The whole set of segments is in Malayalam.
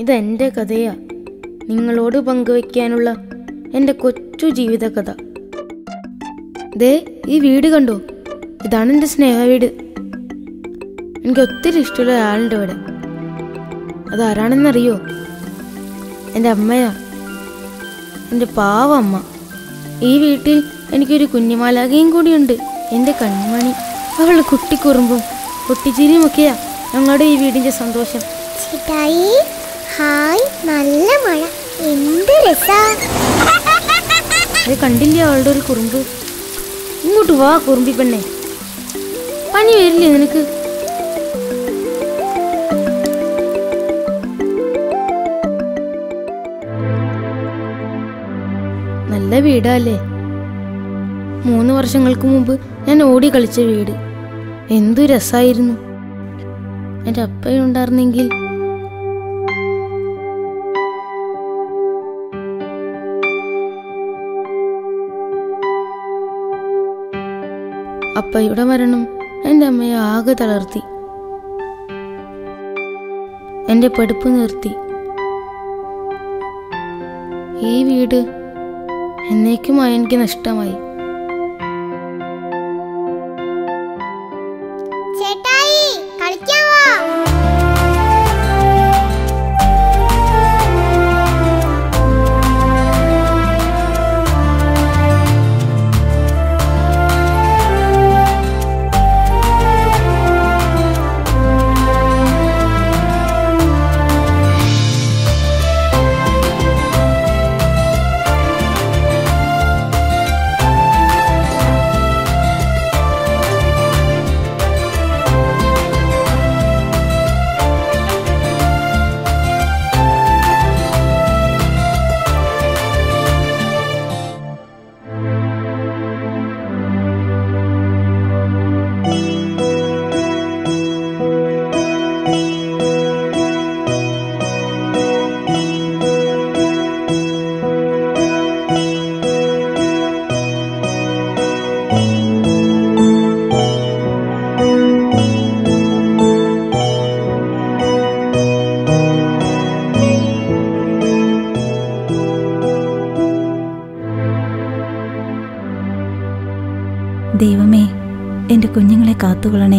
ഇതെൻ്റെ കഥയാ നിങ്ങളോട് പങ്കുവയ്ക്കാനുള്ള എൻ്റെ കൊച്ചു ജീവിത കഥ ദേ ഈ വീട് കണ്ടോ ഇതാണ് എൻ്റെ സ്നേഹ വീട് എനിക്ക് ഒത്തിരി ഇഷ്ടമുള്ള ഒരാളുണ്ട് ഇവിടെ അതാരാണെന്നറിയോ എൻ്റെ അമ്മയാ എൻ്റെ പാവ അമ്മ ഈ വീട്ടിൽ എനിക്കൊരു കുഞ്ഞുമാലാകയും കൂടിയുണ്ട് എൻ്റെ കൺമണി അവളുടെ കുട്ടിക്കുറുമ്പും കുട്ടിച്ചിരിയുമൊക്കെയാ ഞങ്ങളുടെ ഈ വീടിൻ്റെ സന്തോഷം ചേട്ടായി ഹായ് നല്ല മഴ എന്ത് രസാ അത് കണ്ടില്ലേ അവളുടെ ഒരു കുറുമ്പ് ഇങ്ങോട്ട് വാ കുറുമ്പി പെണ്ണെ പനി വരില്ലേ നിനക്ക് നല്ല വീടല്ലേ മൂന്ന് വർഷങ്ങൾക്ക് മുമ്പ് ഞാൻ ഓടി കളിച്ച വീട് എന്തു രസായിരുന്നു എൻ്റെ അപ്പയുണ്ടായിരുന്നെങ്കിൽ അപ്പയുടെ മരണം എൻ്റെ അമ്മയെ ആകെ തളർത്തി എൻ്റെ പഠിപ്പ് നിർത്തി ഈ വീട് എന്നേക്കുമായി എനിക്ക് നഷ്ടമായി ചേട്ടായി കളിക്കാൻ വാ ദൈവമേ എൻ്റെ കുഞ്ഞുങ്ങളെ കാത്തുകൊള്ളണേ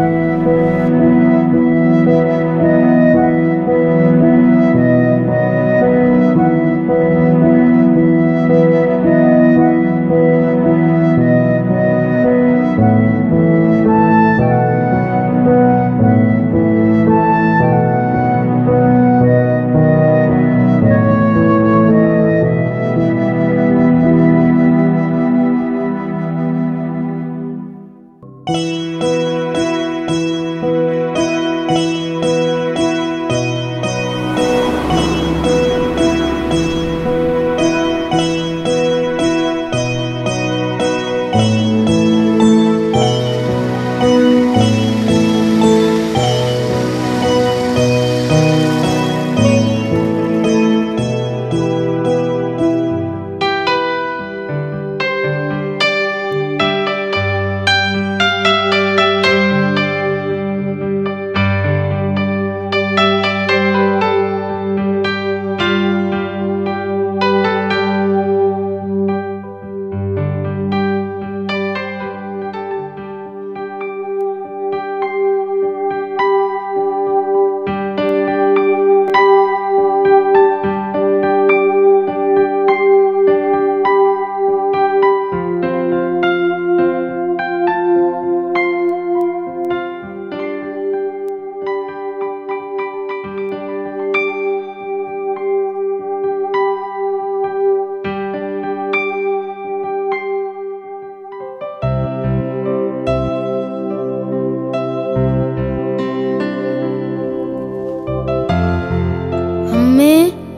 അമ്മേ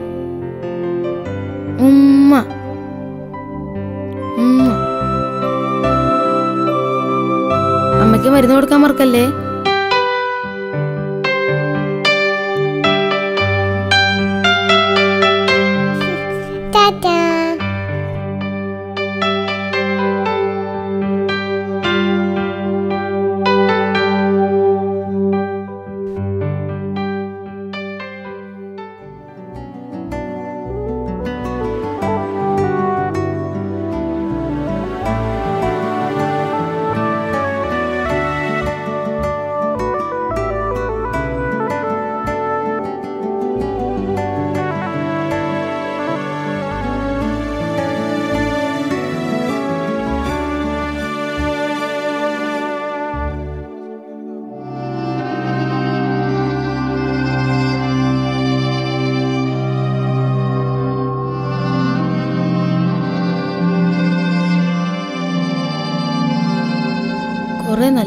ഉമ്മ ഉമ്മ അമ്മയ്ക്ക് മരുന്ന് കൊടുക്കാൻ മറക്കല്ലേ ടാറ്റാ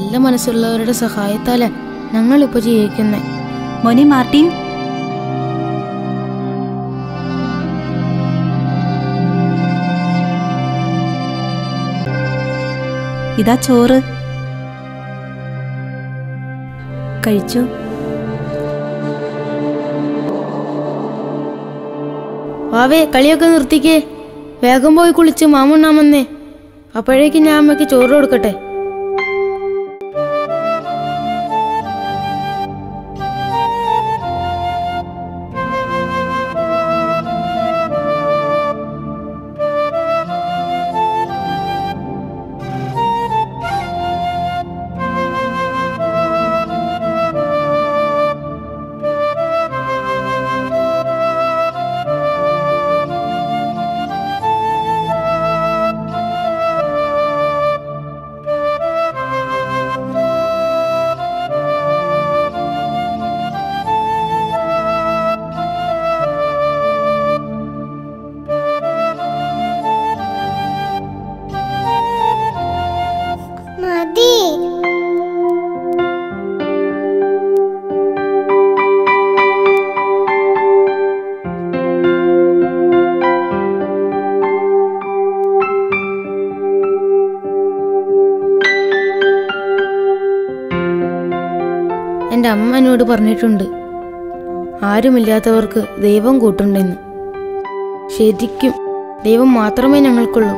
നല്ല മനസ്സുള്ളവരുടെ സഹായത്താലാ ഞങ്ങളിപ്പോൾ ജീവിക്കുന്നത് മോനെ മാർട്ടിൻ ഇതാ ചോറ് കഴിച്ചു വാവേ കളിയൊക്കെ നിർത്തിക്കേ വേഗം പോയി കുളിച്ച് മാമുണ്ണാൻ വന്നേ അപ്പോഴേക്കും ഞാൻ അമ്മയ്ക്ക് ചോറ് കൊടുക്കട്ടെ മതി എൻ്റെ അമ്മ എന്നോട് പറഞ്ഞിട്ടുണ്ട് ആരുമില്ലാത്തവർക്ക് ദൈവം കൂട്ടുണ്ടെന്ന് ശരിക്കും ദൈവം മാത്രമേ ഞങ്ങൾക്കുള്ളൂ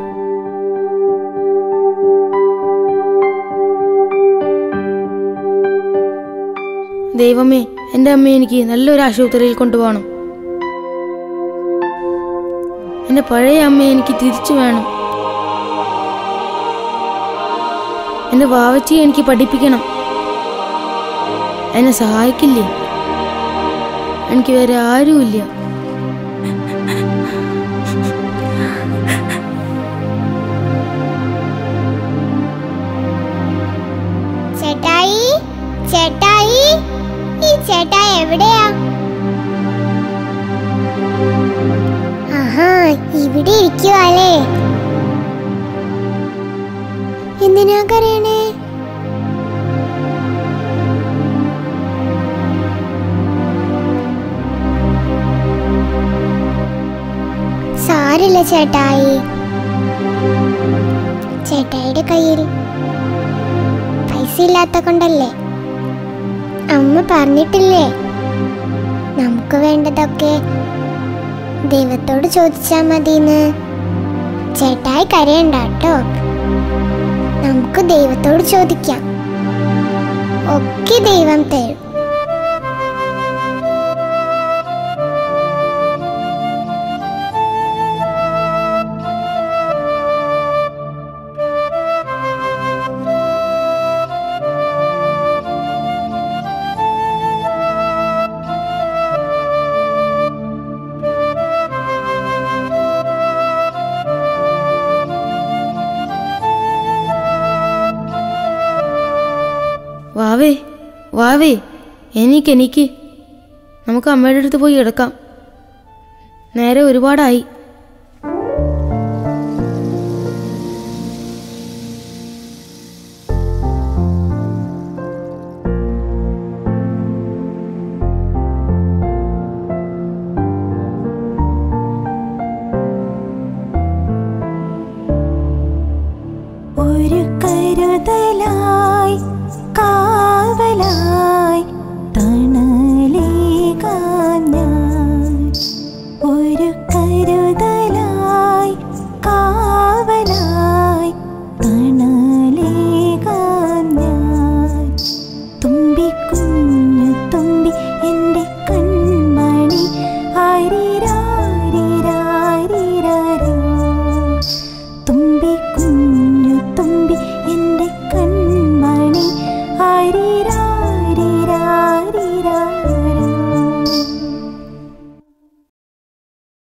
ദൈവമേ എൻ്റെ അമ്മയെ എനിക്ക് നല്ലൊരു ആശുപത്രിയിൽ കൊണ്ടുപോകണം എൻ്റെ പഴയ അമ്മയെ എനിക്ക് തിരിച്ചു വേണം എൻ്റെ വാവച്ചിയെ എനിക്ക് പഠിപ്പിക്കണം എന്നെ സഹായിക്കില്ലേ എനിക്ക് വേറെ ആരുമില്ല ചേട്ടായി ചേട്ടായി ഈ ചേട്ടായി എവിടെയാ ആഹാ ഇവിടെ ഇരിക്കുവാളേ എന്തിനാ കരയണേ സാരില്ല ചേട്ടായി ചേട്ടായിയുടെ കയ്യിൽ പൈസ ഇല്ലാത്ത കൊണ്ടല്ലേ അമ്മ പറഞ്ഞിട്ടില്ലേ നമുക്ക് വേണ്ടതൊക്കെ ദൈവത്തോട് ചോദിച്ചാ മതിന്ന് ചേട്ടായി കരയണ്ട കേട്ടോ നമുക്ക് ദൈവത്തോട് ചോദിക്കാം ഒക്കെ ദൈവം തരും വാവേ വാവേ എനിക്ക് എനിക്ക് നമുക്ക് അമ്മയുടെ അടുത്ത് പോയി കിടക്കാം നേരെ ഒരുപാടായി